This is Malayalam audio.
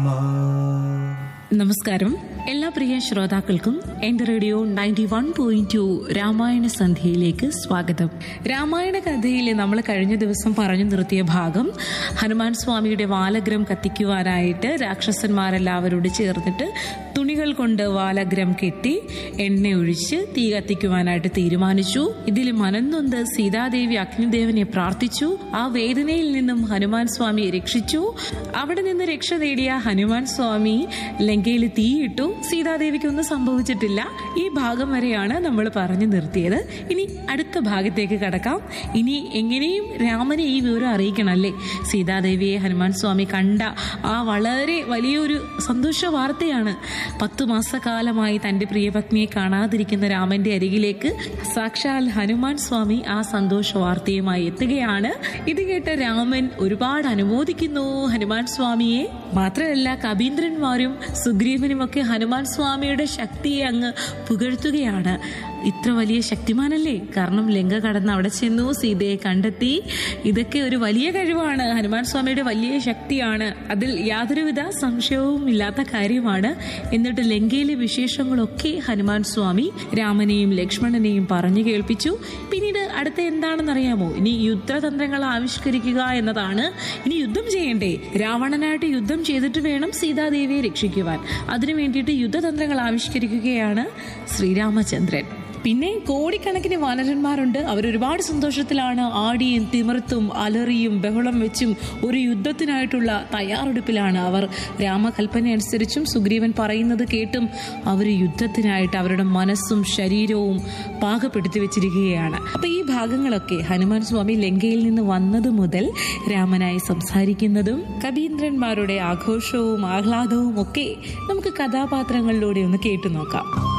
നമസ്കാരം എല്ലാ പ്രിയ ശ്രോതാക്കൾക്കും എന്റെ radio ninety one point two Ramayana സന്ധ്യയിലേക്ക് സ്വാഗതം രാമായണ കഥയിൽ നമ്മൾ കഴിഞ്ഞ ദിവസം പറഞ്ഞു നിർത്തിയ ഭാഗം ഹനുമാൻ സ്വാമിയുടെ വാലഗ്രം കത്തിക്കുവാനായിട്ട് രാക്ഷസന്മാരെല്ലാവരോട് ചേർന്നിട്ട് തുണികൾ കൊണ്ട് വാലഗ്രം കെട്ടി എണ്ണ ഒഴിച്ച് തീ കത്തിക്കുവാനായിട്ട് തീരുമാനിച്ചു ഇതിൽ മനന്നൊന്ത് സീതാദേവി അഗ്നിദേവനെ പ്രാർത്ഥിച്ചു ആ വേദനയിൽ നിന്നും ഹനുമാൻ സ്വാമിയെ രക്ഷിച്ചു അവിടെ നിന്ന് രക്ഷ നേടിയ ഹനുമാൻ സ്വാമി ലങ്കയിൽ തീയിട്ടു സീതാദേവിക്ക് ഒന്നും സംഭവിച്ചിട്ടില്ല ഈ ഭാഗം വരെയാണ് നമ്മൾ പറഞ്ഞു നിർത്തിയത് ഇനി അടുത്ത ഭാഗത്തേക്ക് കടക്കാം ഇനി എങ്ങനെയും രാമനെ ഈ വിവരം അറിയിക്കണം അല്ലേ സീതാദേവിയെ ഹനുമാൻ സ്വാമി കണ്ട ആ വളരെ വലിയൊരു സന്തോഷ വാർത്തയാണ് പത്തു മാസക്കാലമായി തന്റെ പ്രിയപത്നിയെ കാണാതിരിക്കുന്ന രാമന്റെ അരികിലേക്ക് സാക്ഷാൽ ഹനുമാൻ സ്വാമി ആ സന്തോഷ വാർത്തയുമായി എത്തുകയാണ് ഇത് കേട്ട രാമൻ ഒരുപാട് അനുമോദിക്കുന്നു ഹനുമാൻ സ്വാമിയെ മാത്രമല്ല കബീന്ദ്രന്മാരും സുഗ്രീവനുമൊക്കെ ഹനുമാൻ സ്വാമിയുടെ ശക്തിയെ അങ്ങ് പുകഴ്ത്തുകയാണ് ഇത്ര വലിയ ശക്തിമാനല്ലേ കാരണം ലങ്ക കടന്ന് അവിടെ ചെന്നു സീതയെ കണ്ടെത്തി ഇതൊക്കെ ഒരു വലിയ കഴിവാണ് ഹനുമാൻ സ്വാമിയുടെ വലിയ ശക്തിയാണ് അതിൽ യാതൊരുവിധ സംശയവും ഇല്ലാത്ത കാര്യമാണ് എന്നിട്ട് ലങ്കയിലെ വിശേഷങ്ങളൊക്കെ ഹനുമാൻ സ്വാമി രാമനെയും ലക്ഷ്മണനെയും പറഞ്ഞു കേൾപ്പിച്ചു പിന്നീട് അടുത്ത എന്താണെന്ന് അറിയാമോ ഇനി യുദ്ധതന്ത്രങ്ങൾ ആവിഷ്കരിക്കുക എന്നതാണ് ഇനി യുദ്ധം ചെയ്യണ്ടേ രാവണനായിട്ട് യുദ്ധം ചെയ്തിട്ട് വേണം സീതാദേവിയെ രക്ഷിക്കുവാൻ അതിനു വേണ്ടിയിട്ട് യുദ്ധതന്ത്രങ്ങൾ ആവിഷ്കരിക്കുകയാണ് ശ്രീരാമചന്ദ്രൻ പിന്നെ കോടിക്കണക്കിന് വാനരന്മാരുണ്ട് അവർ ഒരുപാട് സന്തോഷത്തിലാണ് ആടിയും തിമിർത്തും അലറിയും ബഹളം വെച്ചും ഒരു യുദ്ധത്തിനായിട്ടുള്ള തയ്യാറെടുപ്പിലാണ് അവർ രാമകൽപ്പന അനുസരിച്ചും സുഗ്രീവൻ പറയുന്നത് കേട്ടും അവർ യുദ്ധത്തിനായിട്ട് അവരുടെ മനസ്സും ശരീരവും പാകപ്പെടുത്തി വെച്ചിരിക്കുകയാണ് അപ്പൊ ഈ ഭാഗങ്ങളൊക്കെ ഹനുമാൻ സ്വാമി ലങ്കയിൽ നിന്ന് വന്നത് മുതൽ രാമനായി സംസാരിക്കുന്നതും കബീന്ദ്രന്മാരുടെ ആഘോഷവും ആഹ്ലാദവും ഒക്കെ നമുക്ക് കഥാപാത്രങ്ങളിലൂടെ ഒന്ന് കേട്ടു നോക്കാം